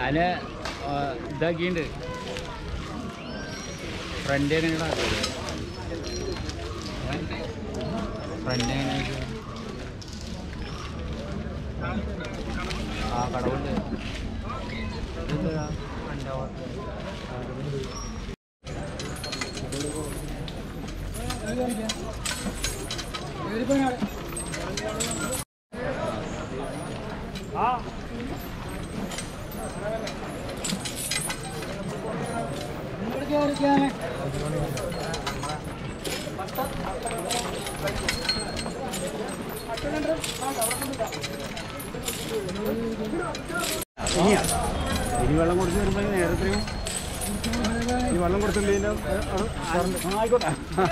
അതിന് ഇതാക്കിണ്ട് ഫ്രണ്ട് എങ്ങനെയാ ഫ്രണ്ട് എങ്ങനെയാ ആ കടവുണ്ട് ഇനി വെള്ളം കൊടുത്ത് വരുമ്പോൾ നേരത്തെയും ഈ വെള്ളം കൊടുത്തില്ല ആയിക്കോട്ടെ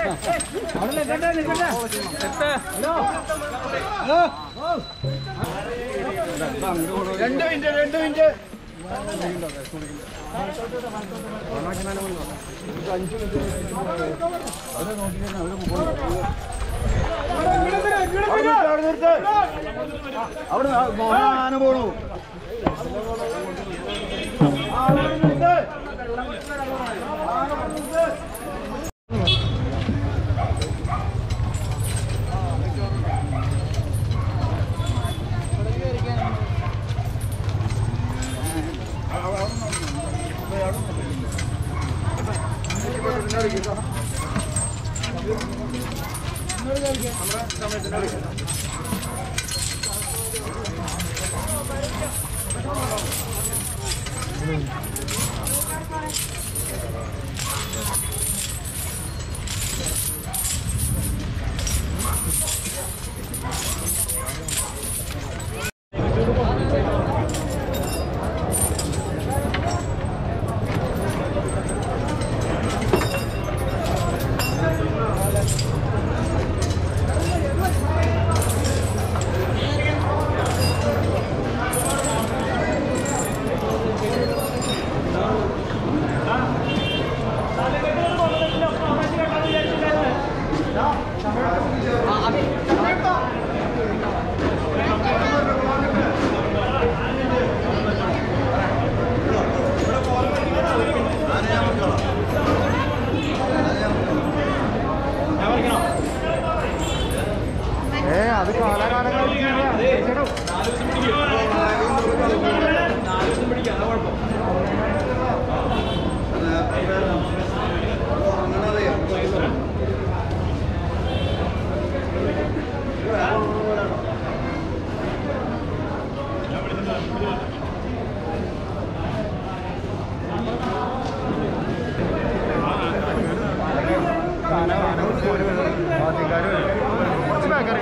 രണ്ട് മിനിറ്റ് രണ്ട് മിനിറ്റ് അവിടെ മോഹന പോണു ഏ അത് കാലാകാലങ്ങൾ കുറച്ച് ബാക്കറി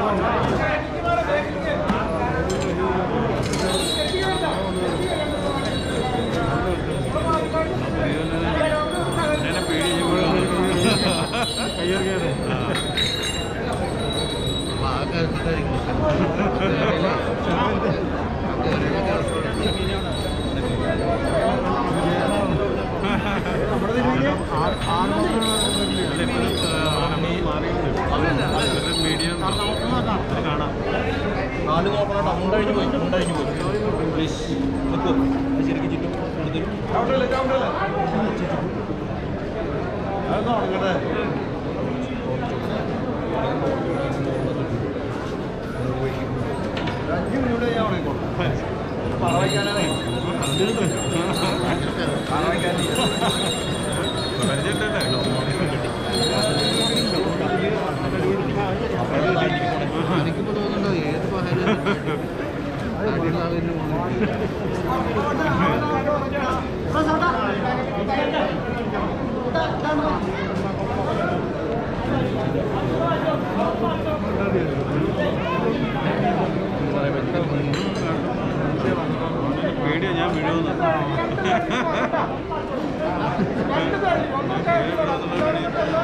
നാല് നോക്കണം മുണ്ടഴിഞ്ഞു പോയി മുണ്ടഴിഞ്ഞു പോയി പ്ലീസ് നിൽക്കൂ അത് ശരിക്കും ചുറ്റും കൊടുത്തു അഞ്ച് മിനിറ്റ് ഞാൻ ഉണങ്ങിക്കോളാം പറവയ്ക്കാനാണേ എനിക്കിപ്പോ തോന്നുന്നുണ്ടോ ഏത് പഹലും പേടിയാ ഞാൻ വീഴുമെന്ന്